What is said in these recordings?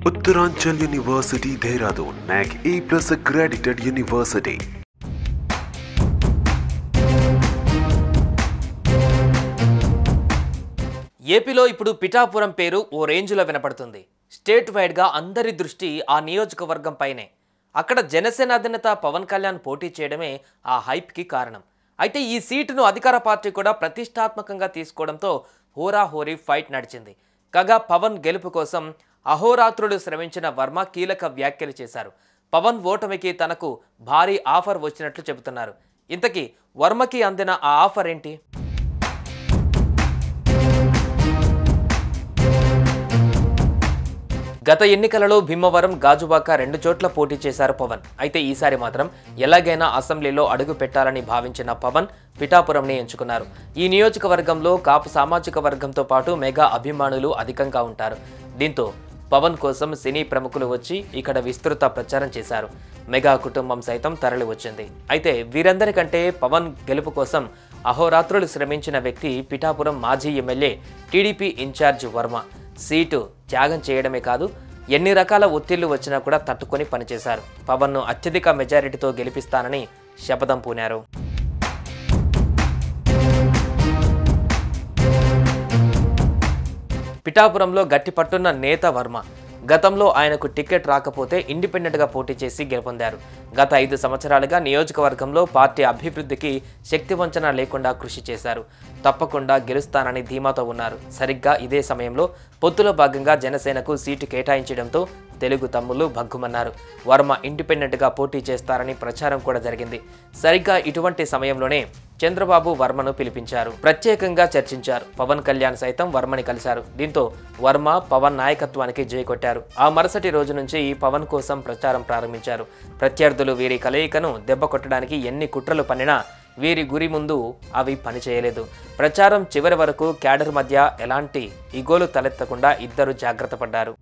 Uttaranchal University Dehradun NAC A plus accredited university. ఏపీలో ఇప్పుడు పిఠాపురం పేరు ఓ రేంజ్లో వినపడుతుంది స్టేట్ వైడ్గా అందరి దృష్టి ఆ నియోజకవర్గం పైనే అక్కడ జనసేన అధినేత పవన్ కళ్యాణ్ పోటీ చేయడమే ఆ హైప్కి కారణం అయితే ఈ సీటును అధికార పార్టీ కూడా ప్రతిష్టాత్మకంగా తీసుకోవడంతో హోరాహోరీ ఫైట్ నడిచింది కాగా పవన్ గెలుపు కోసం అహోరాత్రులు శ్రమించిన వర్మ కీలక వ్యాఖ్యలు చేశారు పవన్ ఓటమికి తనకు భారీ ఆఫర్ వచ్చినట్లు చెబుతున్నారు ఇంతకీ వర్మకి అందిన ఆ ఆఫర్ ఏంటి గత ఎన్నికలలో భీమవరం గాజువాక రెండు చోట్ల పోటీ చేశారు పవన్ అయితే ఈసారి మాత్రం ఎలాగైనా అసెంబ్లీలో అడుగు పెట్టాలని భావించిన పవన్ పిఠాపురంని ఎంచుకున్నారు ఈ నియోజకవర్గంలో కాపు సామాజిక వర్గంతో పాటు మెగా అభిమానులు అధికంగా ఉంటారు దీంతో పవన్ కోసం సినీ ప్రముఖులు వచ్చి ఇక్కడ విస్తృత ప్రచారం చేశారు మెగా కుటుంబం సైతం తరలి వచ్చింది అయితే వీరందరికంటే పవన్ గెలుపు కోసం అహోరాత్రులు శ్రమించిన వ్యక్తి పిఠాపురం మాజీ MLA TDP incharge Varma seat త్యాగం చేయడమే కాదు ఎన్ని రకాల ఒత్తిళ్లు వచ్చినా కూడా తట్టుకొని పనిచేశారు పవన్ను అత్యధిక మెజారిటీతో గెలిపిస్తానని శపథం పూనారు పిఠాపురంలో గట్టి పట్టున్న నేత వర్మ గతంలో ఆయనకు టికెట్ రాకపోతే ఇండిపెండెంట్గా పోటీ చేసి గెలుపొందారు గత ఐదు సంవత్సరాలుగా నియోజకవర్గంలో పార్టీ అభివృద్ధికి శక్తి వంచన లేకుండా కృషి చేశారు తప్పకుండా గెలుస్తానని ధీమాతో ఉన్నారు సరిగ్గా ఇదే సమయంలో పొత్తులో భాగంగా జనసేనకు సీటు కేటాయించడంతో తెలుగు తమ్ముళ్ళు భగ్గుమన్నారు వర్మ ఇండిపెండెంట్గా పోటీ చేస్తారని ప్రచారం కూడా జరిగింది సరిగ్గా ఇటువంటి సమయంలోనే చంద్రబాబు వర్మను పిలిపించారు ప్రత్యేకంగా చర్చించారు పవన్ కళ్యాణ్ సైతం వర్మని కలిశారు దీంతో వర్మ పవన్ నాయకత్వానికి జై కొట్టారు ఆ మరుసటి రోజు నుంచి పవన్ కోసం ప్రచారం ప్రారంభించారు ప్రత్యర్థులు వీరి కలయికను దెబ్బ కొట్టడానికి ఎన్ని కుట్రలు పన్నినా వీరి గురి ముందు అవి పనిచేయలేదు ప్రచారం చివరి వరకు క్యాడర్ మధ్య ఎలాంటి ఇగోలు తలెత్తకుండా ఇద్దరు జాగ్రత్త పడ్డారు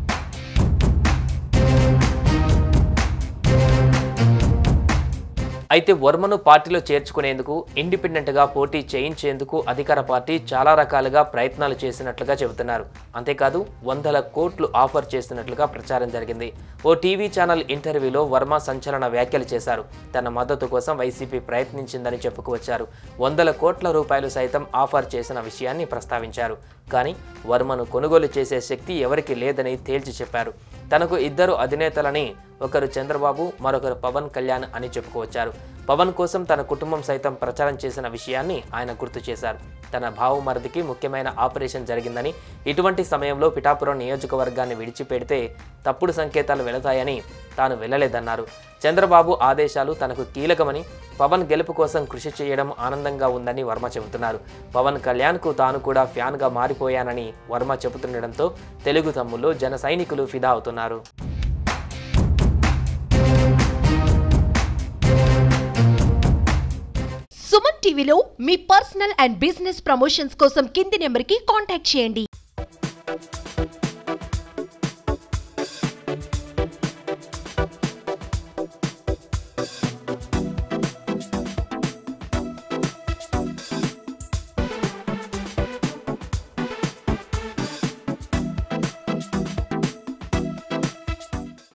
అయితే వర్మను పార్టీలో చేర్చుకునేందుకు ఇండిపెండెంట్గా పోటీ చేయించేందుకు అధికార పార్టీ చాలా రకాలుగా ప్రయత్నాలు చేసినట్లుగా చెబుతున్నారు అంతేకాదు వందల కోట్లు ఆఫర్ చేస్తున్నట్లుగా ప్రచారం జరిగింది ఓ టీవీ ఛానల్ ఇంటర్వ్యూలో వర్మ సంచలన వ్యాఖ్యలు చేశారు తన మద్దతు కోసం వైసీపీ ప్రయత్నించిందని చెప్పుకువచ్చారు వందల కోట్ల రూపాయలు సైతం ఆఫర్ చేసిన విషయాన్ని ప్రస్తావించారు కానీ వర్మను కొనుగోలు చేసే శక్తి ఎవరికి లేదని తేల్చి చెప్పారు తనకు ఇద్దరు అధినేతలని ఒకరు చంద్రబాబు మరొకరు పవన్ కళ్యాణ్ అని చెప్పుకోవచ్చారు పవన్ కోసం తన కుటుంబం సైతం ప్రచారం చేసిన విషయాన్ని ఆయన గుర్తు చేశారు తన భావమరిదికి ముఖ్యమైన ఆపరేషన్ జరిగిందని ఇటువంటి సమయంలో పిఠాపురం నియోజకవర్గాన్ని విడిచిపెడితే తప్పుడు సంకేతాలు వెళతాయని తాను వెళ్ళలేదన్నారు చంద్రబాబు ఆదేశాలు తనకు కీలకమని పవన్ గెలుపు కోసం కృషి చేయడం ఆనందంగా ఉందని వర్మ చెబుతున్నారు పవన్ కళ్యాణ్కు తాను కూడా ఫ్యాన్గా మారిపోయానని వర్మ చెబుతుండడంతో తెలుగు తమ్ముళ్ళు జన సైనికులు ఫిదా అవుతున్నారు సుమన్ టీవీలో మీ పర్సనల్ అండ్ బిజినెస్ ప్రమోషన్స్ కోసం కింది నెంబర్కి కాంటాక్ట్ చేయండి